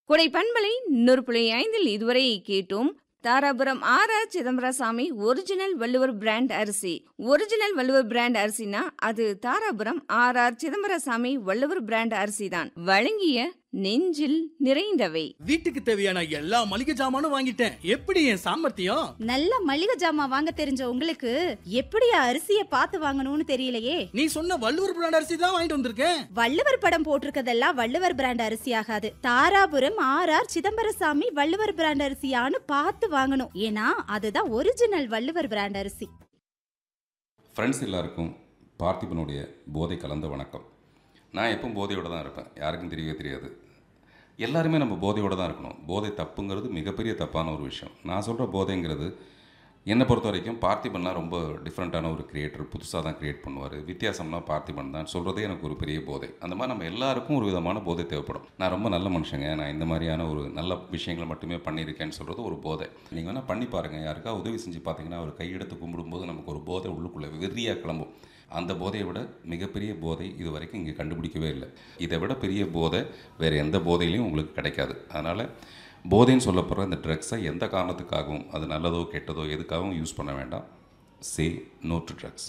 கொடை பண்பலை நூறு புள்ளி ஐந்தில் இதுவரை கேட்டோம் Dharapuram R R Chidambarasamy original Valluvar brand அரிசி ஒரிஜினல் வள்ளுவர் பிராண்ட் அரிசினா அது Dharapuram R R Chidambarasamy Valluvar brand அரிசி தான் வழங்கிய நெஞ்சில் நிறைந்தவை வீட்டுக்கு தேவையான எல்லா மளிகை ஜாமானும் வாங்கிட்டேன் எப்படி என் சாமர்த்தியம் நல்ல மளிகை ஜாமான் வாங்க தெரிஞ்ச உங்களுக்கு எப்படியா அரிசிய பார்த்து வாங்கணும்னு தெரியலையே நீ சொன்ன வள்ளுவர் பிராண்ட் அரிசி தான் வாங்கிட்டு வந்திருக்கேன் வள்ளுவர் படம் போட்டிருக்கதெல்லாம் வள்ளுவர் பிராண்ட் அரிசி ஆகாது Dharapuram R R Chidambarasamy Valluvar brand அரிசியான்னு பார்த்து வாங்கணும் ஏன்னா அதுதான் ஒரிஜினல் வள்ளுவர் பிராண்ட் அரிசி ஃப்ரெண்ட்ஸ் எல்லாருக்கும் பார்த்திபனுடைய போதை கலந்த வணக்கம் நான் எப்பவும் போதையோடு தான் இருப்பேன் யாருக்கும் தெரியவே தெரியாது எல்லாருமே நம்ம போதையோடு தான் இருக்கணும் போதை தப்புங்கிறது மிகப்பெரிய தப்பான ஒரு விஷயம் நான் சொல்கிற போதைங்கிறது என்னை பொறுத்த வரைக்கும் பார்த்திபன்லாம் ரொம்ப டிஃப்ரெண்ட்டான ஒரு கிரியேட்டர் புதுசாக தான் கிரியேட் பண்ணுவார் வித்தியாசம்னா பார்த்திபன் தான் சொல்கிறதே எனக்கு ஒரு பெரிய போதை அந்த மாதிரி நம்ம எல்லாருக்கும் ஒரு விதமான போதை தேவைப்படும் நான் ரொம்ப நல்ல மனுஷங்க நான் இந்த மாதிரியான ஒரு நல்ல விஷயங்களை மட்டுமே பண்ணியிருக்கேன்னு சொல்கிறது ஒரு போதை நீங்கள் வேணால் பண்ணி பாருங்கள் யாருக்கா உதவி செஞ்சு பார்த்தீங்கன்னா அவர் கையெடுத்து கும்பிடும்போது நமக்கு ஒரு போதை உள்ளுக்குள்ளே வெறியாக கிளம்பும் அந்த போதையை விட மிகப்பெரிய போதை இது வரைக்கும் இங்கே கண்டுபிடிக்கவே இல்லை இதை விட பெரிய போதை வேறு எந்த போதையிலையும் உங்களுக்கு கிடைக்காது அதனால் போதைன்னு சொல்லப்படுற இந்த ட்ரக்ஸை எந்த காரணத்துக்காகவும் அது நல்லதோ கெட்டதோ எதுக்காகவும் யூஸ் பண்ண வேண்டாம் சே நோ டு ட்ரக்ஸ்